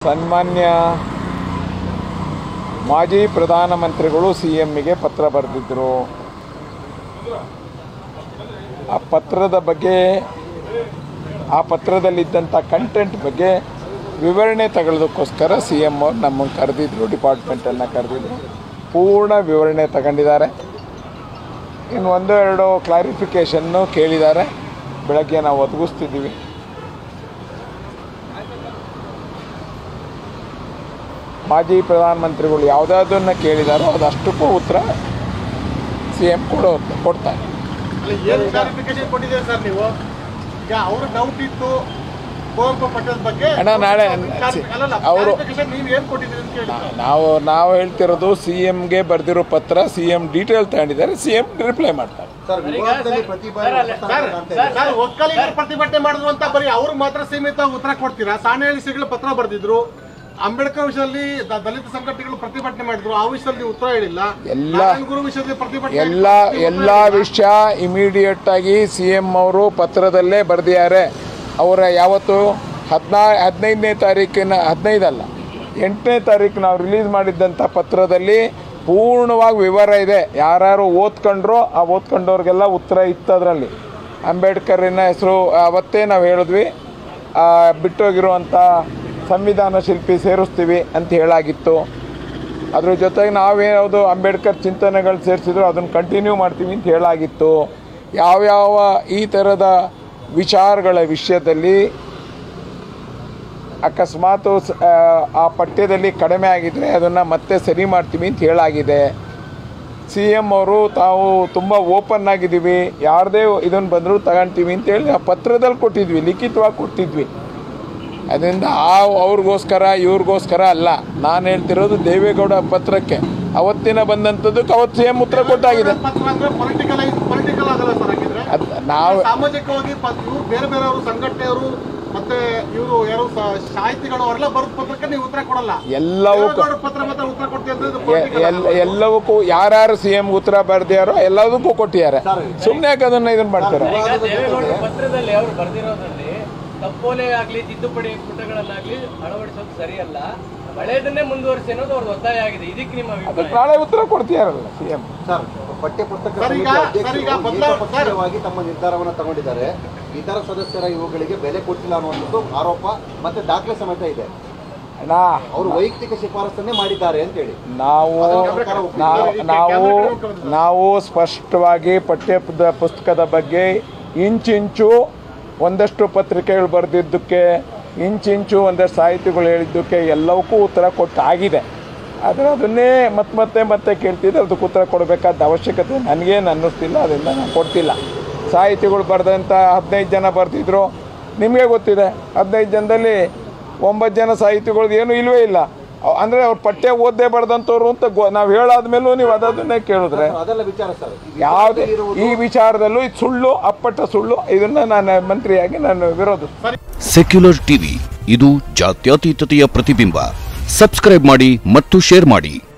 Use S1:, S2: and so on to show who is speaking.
S1: ಸನ್ಮಾನ್ಯ ಮಾಜಿ ಪ್ರಧಾನಮಂತ್ರಿಗಳು ಸಿ ಎಮ್ಮಿಗೆ ಪತ್ರ ಬರೆದಿದ್ದರು ಆ ಪತ್ರದ ಬಗ್ಗೆ ಆ ಪತ್ರದಲ್ಲಿದ್ದಂಥ ಕಂಟೆಂಟ್ ಬಗ್ಗೆ ವಿವರಣೆ ತಗೊಳ್ಳೋದಕ್ಕೋಸ್ಕರ ಸಿ ಎಮ್ ಅವ್ರು ನಮ್ಮನ್ನು ಕರೆದಿದ್ರು ಡಿಪಾರ್ಟ್ಮೆಂಟನ್ನು ಕರೆದಿದ್ರು ಪೂರ್ಣ ವಿವರಣೆ ತಗೊಂಡಿದ್ದಾರೆ ಇನ್ನು ಒಂದು ಎರಡು ಕ್ಲಾರಿಫಿಕೇಷನ್ನು ಕೇಳಿದ್ದಾರೆ ಬೆಳಗ್ಗೆ ನಾವು ಒದಗಿಸ್ತಿದ್ದೀವಿ ಮಾಜಿ ಪ್ರಧಾನಮಂತ್ರಿಗಳು ಯಾವುದಾದನ್ನು ಕೇಳಿದಾರೋ ಅದಷ್ಟಕ್ಕೂ ಉತ್ತರ ಸಿ ಎಂ ಕೊಡೋ ಕೊಡ್ತಾರೆ
S2: ಏನು ಕ್ಲಾರಿಫಿಕೇಶನ್ ಕೊಟ್ಟಿದ್ದೀರಿ ಸರ್ ನೀವು ಈಗ ಅವ್ರ ಡೌಟ್ ಇತ್ತು ಕುವೆಂಪು ಪಟ್ಟದ ಬಗ್ಗೆ
S1: ಅಣ್ಣ, ನಾಳೆ
S2: ಅಲ್ಲಲ್ಲ
S1: ಅವ್ರು-
S2: clarification ನೀವು ಏನು ಕೊಟ್ಟಿದ್ದೀರಿ ಅಂತ ಕೇಳಿ
S1: ನಾ- ನಾವು ನಾವು ಹೇಳ್ತಿರೋದು ಸಿ ಎಮ್ಗೆ ಬರೆದಿರೋ ಪತ್ರ ಸಿ ಎಂ ಡೀಟೇಲ್ ತಗೊಂಡಿದ್ದಾರೆ ಸಿ ಎಂ ರಿಪ್ಲೈ ಮಾಡ್ತಾರೆ
S3: ಸರ್ ವಿವಾದದಲ್ಲಿ ಪ್ರತಿ ಬಾರಿ
S2: ಸರ್ ಸರ್ ಒಕ್ಕಲಿಗರು ಪ್ರತಿಭಟನೆ ಮಾಡಿದ್ರು ಅಂತ ಬರೀ ಅವ್ರಿಗೆ ಮಾತ್ರ ಸೀಮಿತವಾಗಿ ಉತ್ತರ ಕೊಡ್ತೀರಾ ಸಾಣೇಹಳ್ಳಿ ಸಿಗಳು ಪತ್ರ ಬರೆದಿದ್ರು ಅಂಬೇಡ್ಕರ್ ವಿಷಯದಲ್ಲಿ ದ- ದಲಿತ ಸಂಘಟನೆಗಳು ಪ್ರತಿಭಟನೆ ಮಾಡಿದ್ರು ಆ ವಿಷಯದಲ್ಲಿ ನೀವು ಉತ್ತರ ಹೇಳಿಲ್ಲ
S1: ಎಲ್ಲ-
S2: ನಾರಾಯಣ ಗುರು ವಿಷಯದಲ್ಲಿ ಪ್ರತಿಭಟನೆ
S1: ಎಲ್ಲ ಎಲ್ಲ ವಿಷಯ ಇಮಿಡಿಯೇಟ್ ಆಗಿ ಸಿ ಎಂ ಅವರು ಪತ್ರದಲ್ಲೇ ಬರೆದಿದ್ದಾರೆ ಅವರ ಯಾವತ್ತು ಹದಿನಾ ಹದಿನೈದನೇ ತಾರೀಕಿನ ಹದಿನೈದಲ್ಲ ಎಂಟನೇ ತಾರೀಕು ನಾವು ರಿಲೀಸ್ ಮಾಡಿದ್ದಂಥ ಪತ್ರದಲ್ಲಿ ಪೂರ್ಣವಾಗಿ ವಿವರ ಇದೆ ಯಾರ್ಯಾರು ಓದ್ಕೊಂಡ್ರೋ ಆ ಓದ್ಕೊಂಡವ್ರಿಗೆಲ್ಲ ಉತ್ತರ ಇತ್ತು ಅದರಲ್ಲಿ ಅಂಬೇಡ್ಕರಿನ ಹೆಸರು ಅವತ್ತೇ ನಾವು ಹೇಳಿದ್ವಿ ಆ, ಬಿಟ್ಟೋಗಿರುವಂಥ ಸಂವಿಧಾನ ಶಿಲ್ಪಿ ಸೇರಿಸ್ತೀವಿ ಅಂತ ಹೇಳಾಗಿತ್ತು ಅದ್ರ ಜೊತೆಗೆ ನಾವೇನಾವುದು ಅಂಬೇಡ್ಕರ್ ಚಿಂತನೆಗಳು ಸೇರಿಸಿದ್ರು ಅದನ್ನು ಕಂಟಿನ್ಯೂ ಮಾಡ್ತೀವಿ ಅಂತ ಹೇಳಾಗಿತ್ತು ಯಾವ್ಯಾವ ಈ ಥರದ ವಿಚಾರಗಳ ವಿಷಯದಲ್ಲಿ ಅಕಸ್ಮಾತ್ ಸ- ಆ, ಆ ಪಠ್ಯದಲ್ಲಿ ಕಡಿಮೆ ಆಗಿದ್ದರೆ ಅದನ್ನು ಮತ್ತೆ ಸರಿ ಮಾಡ್ತೀವಿ ಅಂತ ಹೇಳಾಗಿದೆ ಸಿ ಎಮ್ ಅವರು ತಾವು ತುಂಬ ಓಪನ್ ಆಗಿದ್ದೀವಿ ಯಾರದೇ ಇದನ್ನು ಬಂದರೂ ತಗೊಳ್ತೀವಿ ಅಂತೇಳಿ ನಾವು ಪತ್ರದಲ್ಲಿ ಕೊಟ್ಟಿದ್ವಿ ಲಿಖಿತವಾಗಿ ಕೊಟ್ಟಿದ್ವಿ ಅದರಿಂದ ಆ ಅವ್ರಿಗೋಸ್ಕರ ಇವ್ರಿಗೋಸ್ಕರ ಅಲ್ಲ ನಾನು ಹೇಳ್ತಿರೋದು ದೇವೇಗೌಡ ಪತ್ರಕ್ಕೆ ಅವತ್ತಿನ ಬಂದಂಥದ್ದಕ್ಕೆ ಅವತ್ತು ಸಿ ಎಂ ಉತ್ತರ ಕೊಟ್ಟಾಗಿದೆ
S2: ಪತ್ರ ಅಂದ್ರೆ ಪೊಲಿಟಿಕಲ್ ಪೊಲಿಟಿಕಲ್ ಆಗಲ್ಲ ಸರ್ ಹಾಗಿದ್ರೆ
S1: ಅದು ನಾವು
S2: ಸಾಮಾಜಿಕವಾಗಿ ಪ- ಇವ್ರು ಬೇರೆ ಬೇರೆಯವರು ಸಂಘಟನೆಯವರು ಮತ್ತೆ ಇವರು ಯಾರು ಸ- ಸಾಹಿತಿಗಳು ಅವರೆಲ್ಲ ಬರೆದ ಪತ್ರಕ್ಕೆ ನೀವು ಉತ್ತರ ಕೊಡಲ್ಲ
S1: ಎಲ್ಲವೂ
S2: ದೇವೇಗೌಡರ ಪತ್ರ ಮಾತ್ರ ಉತ್ತರ ಕೊಡ್ತೀವಿ ಅಂತ ಇದು
S1: ಎ-
S2: political
S1: ಎಲ್-
S2: ಆಗಲ್ಲ.
S1: ಎಲ್ಲವಕ್ಕೂ ಯಾರ್ಯಾರು ಸಿ ಎಂ ಉತ್ತರ ಬರೆದ್ಯಾರೋ ಎಲ್ಲದಕ್ಕೂ ಕೊಟ್ಟಿದ್ದಾರೆ ಸುಮ್ಮನೆ ಯಾಕೆ ಅದನ್ನು ಇದನ್ನು ಮಾಡ್ತಾರೆ
S4: ಈಗ ದೇವೇಗೌಡರ ಪತ್ರದಲ್ಲಿ ಅವರು ಬರೆದಿರೋದ್ರಲ್ಲಿ ತಪ್ಪೋಲೆ ಆಗ್ಲಿ ತಿದ್ದುಪಡಿ ಪುಟಗಳನ್ನಾಗ್ಲಿ ಅಳವಡಿಸೋದು ಸರಿಯಲ್ಲ ಹಳೇದನ್ನೇ ಮುಂದುವರಿಸಿ ಅನ್ನೋದು ಅವ್ರದ್ದು ಒತ್ತಾಯ ಆಗಿದೆ ಇದಕ್ಕೆ ನಿಮ್ಮ
S1: ಅದಕ್ಕೆ
S4: ಅಭಿಪ್ರಾಯ
S1: ನಾಳೆ ಉತ್ತರ ಕೊಡ್ತೀಯಾರಲ್ಲ ಸಿ ಎಂ
S3: ಸರ್ ಪಠ್ಯ ಪುಸ್ತಕ
S2: ಸರ್, ಈಗ-
S3: ಸಮಿತಿ
S2: ಸರ್, ಈಗ
S3: ಅಧ್ಯಕ್ಷರು
S2: ಬದಲಾವಣೆ-
S3: ಏಕಪಕ್ಷೀಯವಾಗಿ ತಮ್ಮ ನಿರ್ಧಾರವನ್ನು ತಗೊಂಡಿದ್ದಾರೆ ಇತರ ಸದಸ್ಯರ ಇವುಗಳಿಗೆ ಬೆಲೆ ಕೊಟ್ಟಿಲ್ಲ ಅನ್ನುವಂಥದ್ದು ಆರೋಪ ಮತ್ತೆ ದಾಖಲೆ ಸಮೇತ ಇದೆ
S1: ಅಣ್ಣ
S3: ಅವರು ವೈಯಕ್ತಿಕ ಶಿಫಾರಸನ್ನೇ ಮಾಡಿದ್ದಾರೆ ಅಂತ ಹೇಳಿ
S1: ನಾವು
S3: ಸರ್ಕಾರ ಒಪ್ಪಿದೆ.
S1: ನಾವು ನಾವು ನಾವು ಸ್ಪಷ್ಟವಾಗಿ ಪಠ್ಯ ಪುದ- ಪುಸ್ತಕದ ಬಗ್ಗೆ ಇಂಚಿಂಚು ಒಂದಷ್ಟು ಪತ್ರಿಕೆಗಳು ಬರೆದಿದ್ದಕ್ಕೆ ಇಂಚಿಂಚು ಒಂದಷ್ಟು ಸಾಹಿತಿಗಳು ಹೇಳಿದ್ದಕ್ಕೆ ಎಲ್ಲವಕ್ಕೂ ಉತ್ತರ ಕೊಟ್ಟಾಗಿದೆ ಆದರೆ ಅದನ್ನೇ ಮತ್ತೆ ಮತ್ತೆ ಮತ್ತೆ ಕೇಳ್ತಿದ್ದೆ ಅದಕ್ಕೆ ಉತ್ತರ ಕೊಡಬೇಕಾದ ಅವಶ್ಯಕತೆ ನನಗೇನು ಅನ್ನಿಸ್ತಿಲ್ಲ ಅದರಿಂದ ನಾನು ಕೊಡ್ತಿಲ್ಲ ಸಾಹಿತಿಗಳು ಬರೆದಂಥ ಹದಿನೈದು ಜನ ಬರೆದಿದ್ರು ನಿಮಗೆ ಗೊತ್ತಿದೆ ಹದಿನೈದು ಜನದಲ್ಲಿ ಒಂಬತ್ತು ಜನ ಸಾಹಿತಿಗಳ್ದು ಏನೂ ಇಲ್ವೇ ಇಲ್ಲ ಅವ್- ಅಂದ್ರೆ ಅವ್ರು ಪಠ್ಯ ಓದೇ ಬರೆದಂಥವ್ರು ಅಂತ ಗೊ ನಾವು ಹೇಳಾದ್ಮೇಲೂ ನೀವು ಅದನ್ನೇ ಕೇಳಿದ್ರೆ
S3: ಸರ್, ಅದೆಲ್ಲ ವಿಚಾರ ಸರ್ ಈ
S1: ಯಾವುದೇ
S3: ವಿಚಾರದಲ್ಲಿರುವುದು
S1: ಈ ವಿಚಾರದಲ್ಲೂ ಇದು ಸುಳ್ಳು ಅಪ್ಪಟ್ಟ ಸುಳ್ಳು ಇದನ್ನ ನಾನು ಮಂತ್ರಿಯಾಗಿ ನಾನು ವಿರೋಧ
S5: ಸೆಕ್ಯುಲರ್ ಟಿವಿ ಇದು ಜಾತ್ಯತೀತತೆಯ ಪ್ರತಿಬಿಂಬ ಸಬ್ಸ್ಕ್ರೈಬ್ ಮಾಡಿ ಮತ್ತು ಶೇರ್ ಮಾಡಿ